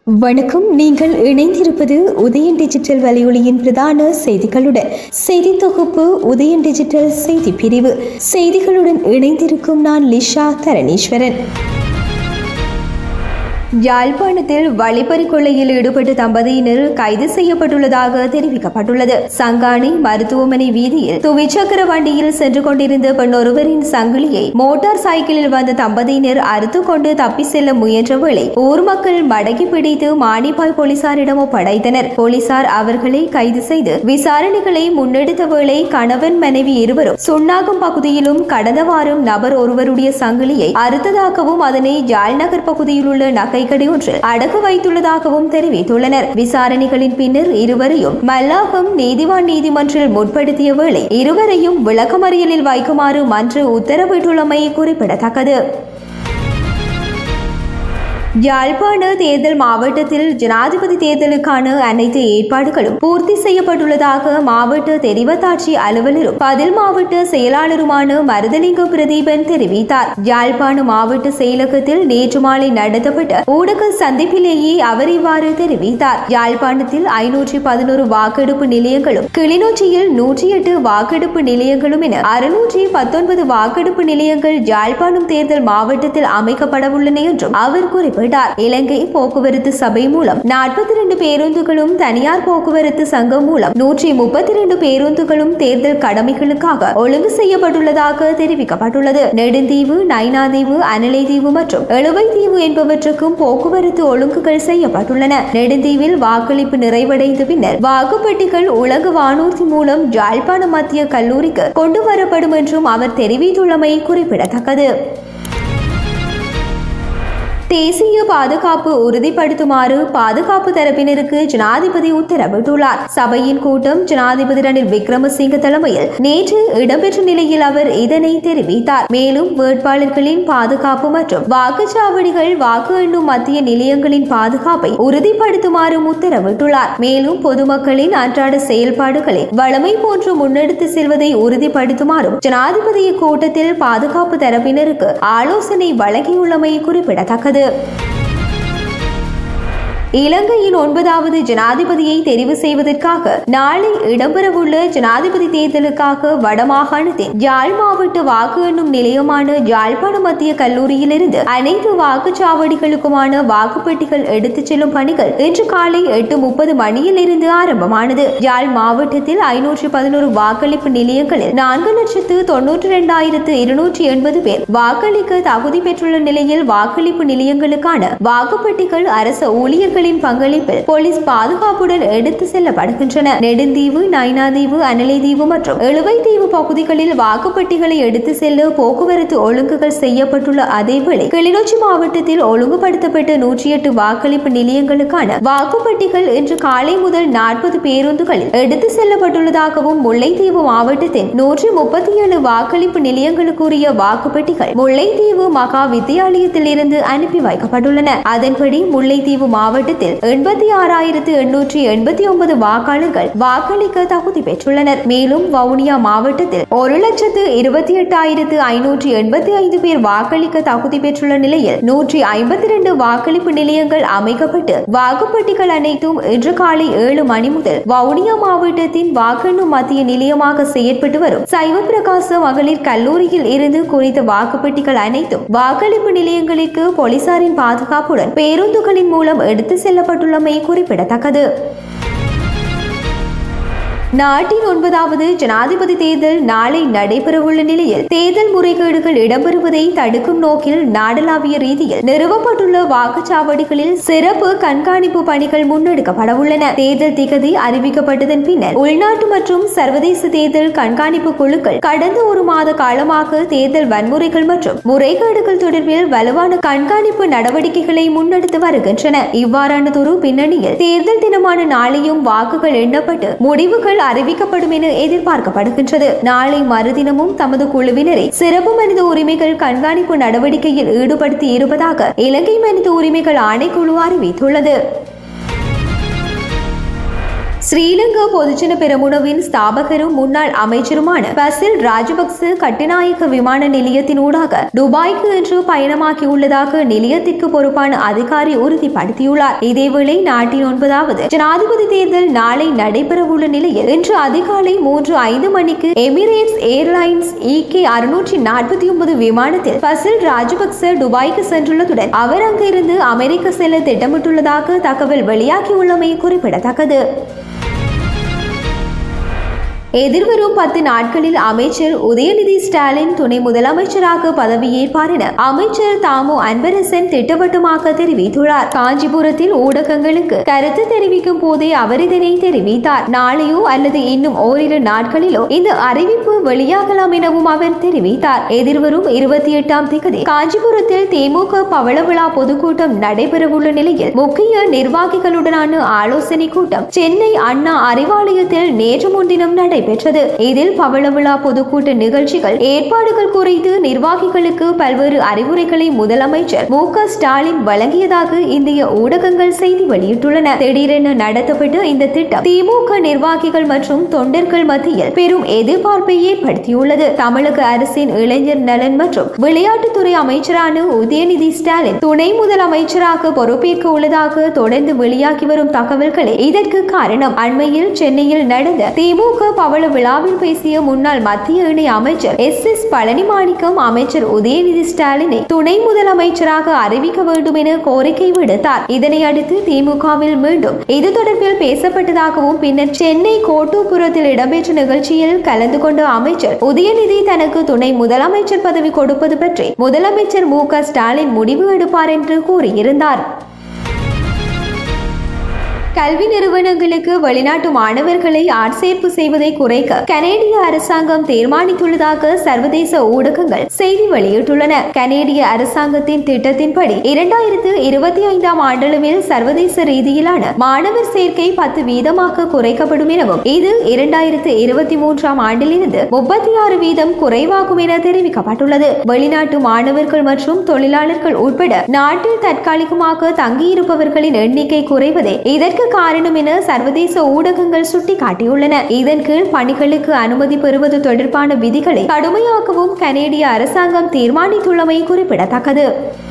வணக்கம் நீங்கள் இணைந்திருப்பது உதயன் டிஜிட்டல் வலையொலியின் பிரதான செய்திகளுடன் செய்தி தொகுப்பு உதயன் டிஜிட்டல் செய்தி பிரிவு செய்திகளுடன் இணைந்திருக்கும் நான் லிஷா தரணீஸ்வரன் யாழ்ப்பாணத்தில் வழிப்பறி கொள்ளையில் ஈடுபட்ட தம்பதியினர் கைது செய்யப்பட்டுள்ளதாக தெரிவிக்கப்பட்டுள்ளது சங்காணி மருத்துவமனை வீதியில் துவிச்சக்கர வண்டியில் சென்று கொண்டிருந்த பெண்ணொருவரின் சங்கிலியை மோட்டார் சைக்கிளில் வந்த தம்பதியினர் அறுத்து கொண்டு தப்பி செல்ல முயன்ற வேளை ஊர் மக்கள் மடக்கி பிடித்து மானிப்பாய் போலீசாரிடம் ஒப்படைத்தனர் போலீசார் அவர்களை கைது செய்து விசாரணைகளை முன்னெடுத்த வேளை கணவன் மனைவி இருவரும் சுண்ணாகம் பகுதியிலும் கடந்த வாரம் நபர் ஒருவருடைய சங்கிலியை அறுத்ததாகவும் அதனை ஜாழ்நகர் பகுதியில் உள்ள நகை கடை ஒன்றில் அடகு வைத்துள்ளதாகவும் தெரிவித்துள்ளனர் விசாரணைகளின் பின்னர் இருவரையும் மல்லாகம் நீதிவான் நீதிமன்றில் முற்படுத்திய வேளை இருவரையும் விளக்கமறியலில் வைக்குமாறு மன்று உத்தரவிட்டுள்ளமை குறிப்பிடத்தக்கது யாழ்ப்பாண தேர்தல் மாவட்டத்தில் ஜனாதிபதி தேர்தலுக்கான அனைத்து ஏற்பாடுகளும் பூர்த்தி செய்யப்பட்டுள்ளதாக மாவட்ட தெரிவத்தாட்சி அலுவலரும் பதில் மாவட்ட செயலாளருமான மருதலிங்க பிரதீபன் தெரிவித்தார் யாழ்ப்பாண மாவட்ட செயலகத்தில் நேற்று மாலை நடத்தப்பட்ட ஊடக சந்திப்பிலேயே அவர் இவ்வாறு தெரிவித்தார் யாழ்ப்பாணத்தில் ஐநூற்றி பதினோரு வாக்கெடுப்பு நிலையங்களும் கிளிநொச்சியில் நூற்றி எட்டு வாக்கெடுப்பு நிலையங்களும் என அறுநூற்றி பத்தொன்பது வாக்கெடுப்பு நிலையங்கள் யாழ்ப்பாணம் தேர்தல் மாவட்டத்தில் அமைக்கப்படவுள்ளன என்றும் அவர் குறிப்பிட்டார் குறிப்பிட்டார் இலங்கை போக்குவரத்து சபை மூலம் நாற்பத்தி ரெண்டு பேருந்துகளும் தனியார் போக்குவரத்து சங்கம் மூலம் நூற்றி முப்பத்தி ரெண்டு பேருந்துகளும் தேர்தல் கடமைகளுக்காக ஒழுங்கு செய்யப்பட்டுள்ளதாக தெரிவிக்கப்பட்டுள்ளது நெடுந்தீவு நைனாதீவு அனலைதீவு மற்றும் எழுவைதீவு என்பவற்றுக்கும் போக்குவரத்து ஒழுங்குகள் செய்யப்பட்டுள்ளன நெடுந்தீவில் வாக்களிப்பு நிறைவடைந்த பின்னர் வாக்குப்பெட்டிகள் உலக வானூர்தி மூலம் ஜாழ்ப்பாண மத்திய கல்லூரிக்கு கொண்டு வரப்படும் என்றும் அவர் தெரிவித்துள்ளமை குறிப்பிடத்தக்கது தேசிய பாதுகாப்பு உறுதிப்படுத்துமாறு பாதுகாப்பு தரப்பினருக்கு ஜனாதிபதி உத்தரவிட்டுள்ளார் சபையின் கூட்டம் ஜனாதிபதி ரணில் விக்ரமசிங்க தலைமையில் நேற்று இடம்பெற்ற நிலையில் அவர் இதனை தெரிவித்தார் மேலும் வேட்பாளர்களின் பாதுகாப்பு மற்றும் வாக்குச்சாவடிகள் வாக்கு எண்ணும் மத்திய நிலையங்களின் பாதுகாப்பை உறுதிப்படுத்துமாறும் உத்தரவிட்டுள்ளார் மேலும் பொதுமக்களின் அன்றாட செயல்பாடுகளை வளமை போன்று முன்னெடுத்து செல்வதை உறுதிப்படுத்துமாறும் ஜனாதிபதி கூட்டத்தில் பாதுகாப்பு தரப்பினருக்கு ஆலோசனை வழங்கியுள்ளமை குறிப்பிடத்தக்கது இலங்கையின் ஒன்பதாவது ஜனாதிபதியை தெரிவு செய்வதற்காக நாளை இடம்பெறவுள்ள ஜனாதிபதி தேர்தலுக்காக வடமாகாணத்தின் யாழ் மாவட்ட வாக்கு எண்ணும் நிலையமான யாழ்ப்பாண மத்திய கல்லூரியிலிருந்து அனைத்து வாக்குச்சாவடிகளுக்குமான வாக்குப்பெட்டிகள் எடுத்துச் செல்லும் பணிகள் இன்று காலை எட்டு முப்பது மணியிலிருந்து ஆரம்பமானது யாழ் மாவட்டத்தில் ஐநூற்றி பதினோரு வாக்களிப்பு நிலையங்களில் நான்கு லட்சத்து தொன்னூற்றி இரண்டாயிரத்து இருநூற்றி எண்பது பேர் வாக்களிக்க தகுதி பெற்றுள்ள நிலையில் வாக்களிப்பு நிலையங்களுக்கான வாக்குப்பெட்டிகள் அரசு ஊழியர்கள் பொதுமக்களின் பங்களிப்பில் போலீஸ் பாதுகாப்புடன் எடுத்து செல்லப்படுகின்றன நெடுந்தீவு நைனாதீவு அனலைதீவு மற்றும் எழுவைதீவு பகுதிகளில் வாக்குப்பட்டிகளை எடுத்து செல்ல போக்குவரத்து ஒழுங்குகள் செய்யப்பட்டுள்ள அதேவேளை கிளிநொச்சி மாவட்டத்தில் ஒழுங்குபடுத்தப்பட்ட நூற்றி எட்டு வாக்களிப்பு நிலையங்களுக்கான வாக்குப்பட்டிகள் இன்று காலை முதல் நாற்பது பேருந்துகளில் எடுத்து செல்லப்பட்டுள்ளதாகவும் முல்லைத்தீவு மாவட்டத்தின் நூற்றி முப்பத்தி ஏழு வாக்களிப்பு நிலையங்களுக்குரிய வாக்குப்பெட்டிகள் முல்லைத்தீவு மகா வித்தியாலயத்தில் இருந்து அனுப்பி வைக்கப்பட்டுள்ளன அதன்படி முல்லைத்தீவு மாவட்ட மாவட்டத்தில் எண்பத்தி ஆறாயிரத்து எண்ணூற்றி எண்பத்தி ஒன்பது வாக்காளர்கள் வாக்களிக்க தகுதி பெற்றுள்ளனர் மேலும் வவுனியா மாவட்டத்தில் ஒரு லட்சத்து இருபத்தி எட்டாயிரத்து ஐநூற்றி எண்பத்தி ஐந்து பேர் வாக்களிக்க தகுதி பெற்றுள்ள நிலையில் நூற்றி ஐம்பத்தி இரண்டு வாக்களிப்பு நிலையங்கள் அமைக்கப்பட்டு வாக்குப்பட்டிகள் அனைத்தும் இன்று காலை ஏழு மணி முதல் வவுனியா மாவட்டத்தின் வாக்கெண்ணும் மத்திய நிலையமாக செயற்பட்டு வரும் சைவ பிரகாச மகளிர் கல்லூரியில் இருந்து குறித்த வாக்குப்பட்டிகள் அனைத்தும் வாக்களிப்பு நிலையங்களுக்கு போலீசாரின் பாதுகாப்புடன் பேருந்துகளின் மூலம் எடுத்து செல்லப்பட்டுள்ளமை குறிப்பிடத்தக்கது நாட்டின் ஒன்பதாவது ஜனாதிபதி தேர்தல் நாளை நடைபெறவுள்ள நிலையில் தேர்தல் முறைகேடுகள் இடம்பெறுவதை தடுக்கும் நோக்கில் நாடளாவிய ரீதியில் நிறுவப்பட்டுள்ள வாக்குச்சாவடிகளில் சிறப்பு கண்காணிப்பு பணிகள் முன்னெடுக்கப்பட உள்ளன தேர்தல் திகதி அறிவிக்கப்பட்டதன் பின்னர் உள்நாட்டு மற்றும் சர்வதேச தேர்தல் கண்காணிப்பு குழுக்கள் கடந்த ஒரு மாத காலமாக தேர்தல் வன்முறைகள் மற்றும் முறைகேடுகள் தொடர்பில் வலுவான கண்காணிப்பு நடவடிக்கைகளை முன்னெடுத்து வருகின்றன இவ்வாறானதொரு பின்னணியில் தேர்தல் தினமான நாளையும் வாக்குகள் எண்ணப்பட்டு முடிவுகள் அறிவிக்கப்படும் என எதிர்பார்க்கப்படுகின்றது நாளை மறுதினமும் தமது குழுவினரை சிறப்பு மனித உரிமைகள் கண்காணிப்பு நடவடிக்கையில் ஈடுபடுத்தி இருப்பதாக இலங்கை மனித உரிமைகள் ஆணைக்குழு அறிவித்துள்ளது ஸ்ரீலங்கா பொதுஜன பெரமுனவின் ஸ்தாபகரும் முன்னாள் அமைச்சருமான பசில் ராஜபக்ச கட்டுநாயக்க விமான நிலையத்தின் ஊடாக துபாய்க்கு இன்று பயணமாகியுள்ளதாக நிலையத்திற்கு பொறுப்பான அதிகாரி உறுதிப்படுத்தியுள்ளார் இதேவேளை நாட்டின் ஒன்பதாவது ஜனாதிபதி தேர்தல் நாளை நடைபெறவுள்ள நிலையில் இன்று அதிகாலை மூன்று ஐந்து மணிக்கு எமிரேட்ஸ் ஏர்லைன்ஸ் இகே அறுநூற்றி நாற்பத்தி ஒன்பது விமானத்தில் பசில் ராஜபக்ச துபாய்க்கு சென்றுள்ளதுடன் அவர் அங்கிருந்து அமெரிக்க செல்ல திட்டமிட்டுள்ளதாக தகவல் வெளியாகியுள்ளமை குறிப்பிடத்தக்கது எதிர்வரும் பத்து நாட்களில் அமைச்சர் உதயநிதி ஸ்டாலின் துணை முதலமைச்சராக பதவியேற்பார் என அமைச்சர் தாமு அன்பரசன் திட்டவட்டமாக தெரிவித்துள்ளார் காஞ்சிபுரத்தில் ஊடகங்களுக்கு கருத்து தெரிவிக்கும் போதே அவர் இதனை தெரிவித்தார் நாளையோ அல்லது இன்னும் ஓரிரு நாட்களிலோ இந்த அறிவிப்பு வெளியாகலாம் எனவும் அவர் தெரிவித்தார் எதிர்வரும் இருபத்தி எட்டாம் தேதி காஞ்சிபுரத்தில் திமுக பவள விழா பொதுக்கூட்டம் நடைபெறவுள்ள நிலையில் முக்கிய நிர்வாகிகளுடனான ஆலோசனை கூட்டம் சென்னை அண்ணா அறிவாலயத்தில் நேற்று முன்தினம் நடைபெற்றது நடைபெற்றது இதில் பவள விழா பொதுக்கூட்ட நிகழ்ச்சிகள் ஏற்பாடுகள் குறித்து நிர்வாகிகளுக்கு பல்வேறு அறிவுரைகளை முதலமைச்சர் மு க ஸ்டாலின் வழங்கியதாக இந்திய ஊடகங்கள் செய்தி வெளியிட்டுள்ளன திடீரென நடத்தப்பட்ட இந்த திட்டம் திமுக நிர்வாகிகள் மற்றும் தொண்டர்கள் மத்தியில் பெரும் எதிர்பார்ப்பை ஏற்படுத்தியுள்ளது தமிழக அரசின் இளைஞர் நலன் மற்றும் விளையாட்டுத்துறை அமைச்சரான உதயநிதி ஸ்டாலின் துணை முதலமைச்சராக பொறுப்பேற்க உள்ளதாக தொடர்ந்து வெளியாகி வரும் தகவல்களே இதற்கு காரணம் அண்மையில் சென்னையில் நடந்த திமுக பவள விழாவில் பேசிய முன்னாள் மத்திய இணை அமைச்சர் எஸ் எஸ் பழனிமாணிக்கம் அமைச்சர் உதயநிதி ஸ்டாலினை துணை முதலமைச்சராக அறிவிக்க வேண்டும் என கோரிக்கை விடுத்தார் இதனை அடுத்து திமுகவில் மீண்டும் இது தொடர்பில் பேசப்பட்டதாகவும் பின்னர் சென்னை கோட்டூப்புரத்தில் இடம்பெற்ற நிகழ்ச்சியில் கலந்து கொண்ட அமைச்சர் உதயநிதி தனக்கு துணை முதலமைச்சர் பதவி கொடுப்பது பற்றி முதலமைச்சர் மு க ஸ்டாலின் முடிவு எடுப்பார் என்று கூறியிருந்தார் கல்வி நிறுவனங்களுக்கு வெளிநாட்டு மாணவர்களை ஆட்சேர்ப்பு செய்வதை குறைக்க கனேடிய அரசாங்கம் தீர்மானித்துள்ளதாக சர்வதேச ஊடகங்கள் செய்தி வெளியிட்டுள்ளன கனேடிய அரசாங்கத்தின் திட்டத்தின்படி இரண்டாயிரத்து இருபத்தி ஐந்தாம் ஆண்டளவில் சர்வதேச ரீதியிலான மாணவர் சேர்க்கை பத்து வீதமாக குறைக்கப்படும் எனவும் இது இரண்டாயிரத்து இருபத்தி மூன்றாம் ஆண்டிலிருந்து முப்பத்தி ஆறு வீதம் குறைவாகும் என தெரிவிக்கப்பட்டுள்ளது வெளிநாட்டு மாணவர்கள் மற்றும் தொழிலாளர்கள் உட்பட நாட்டில் தற்காலிகமாக தங்கியிருப்பவர்களின் எண்ணிக்கை குறைவதே இதற்கு காரணம் என சர்வதேச ஊடகங்கள் சுட்டிக்காட்டியுள்ளன இதன் கீழ் பணிகளுக்கு அனுமதி பெறுவது தொடர்பான விதிகளை கடுமையாக்கவும் கனேடிய அரசாங்கம் தீர்மானித்துள்ளமை குறிப்பிடத்தக்கது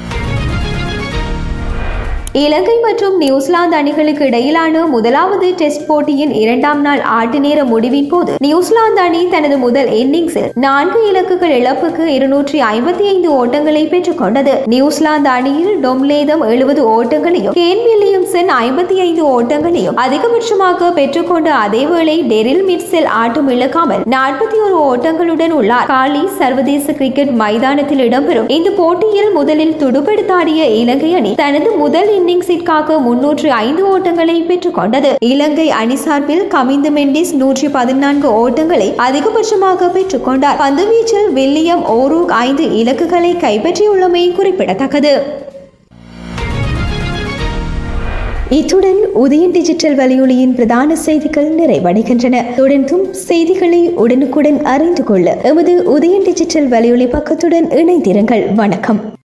இலங்கை மற்றும் நியூசிலாந்து அணிகளுக்கு இடையிலான முதலாவது டெஸ்ட் போட்டியின் இரண்டாம் நாள் ஆட்ட நேர முடிவின் போது நியூசிலாந்து அணி தனது முதல் இன்னிங்ஸில் நான்கு இலக்குகள் இழப்புக்கு இருநூற்றி ஐம்பத்தி ஐந்து ஓட்டங்களை பெற்றுக் கொண்டது நியூசிலாந்து அணியில் டொம்லேதம் எழுபது ஓட்டங்களையும் கேன் வில்லியம்சன் ஐம்பத்தி ஐந்து ஓட்டங்களையும் அதிகபட்சமாக பெற்றுக்கொண்ட அதேவேளை டெரில் மிட்ஸில் ஆட்டம் இழக்காமல் நாற்பத்தி ஒரு ஓட்டங்களுடன் உள்ளார் காலி சர்வதேச கிரிக்கெட் மைதானத்தில் இடம்பெறும் இந்த போட்டியில் முதலில் துடுப்பெடுத்தாடிய இலங்கை அணி தனது முதல் இன்னிங்ஸிற்காக முன்னூற்று ஐந்து ஓட்டங்களை பெற்றுக் கொண்டது இலங்கை அணி சார்பில் கமிந்து மெண்டிஸ் நூற்றி பதினான்கு ஓட்டங்களை அதிகபட்சமாக பெற்றுக் கொண்டார் பந்துவீச்சில் வில்லியம் ஓரூக் ஐந்து இலக்குகளை கைப்பற்றியுள்ளமை குறிப்பிடத்தக்கது இத்துடன் உதயன் டிஜிட்டல் வலையொலியின் பிரதான செய்திகள் நிறைவடைகின்றன தொடர்ந்தும் செய்திகளை உடனுக்குடன் அறிந்து கொள்ள எமது உதயன் டிஜிட்டல் வலையொலி பக்கத்துடன் இணைந்திருங்கள் வணக்கம்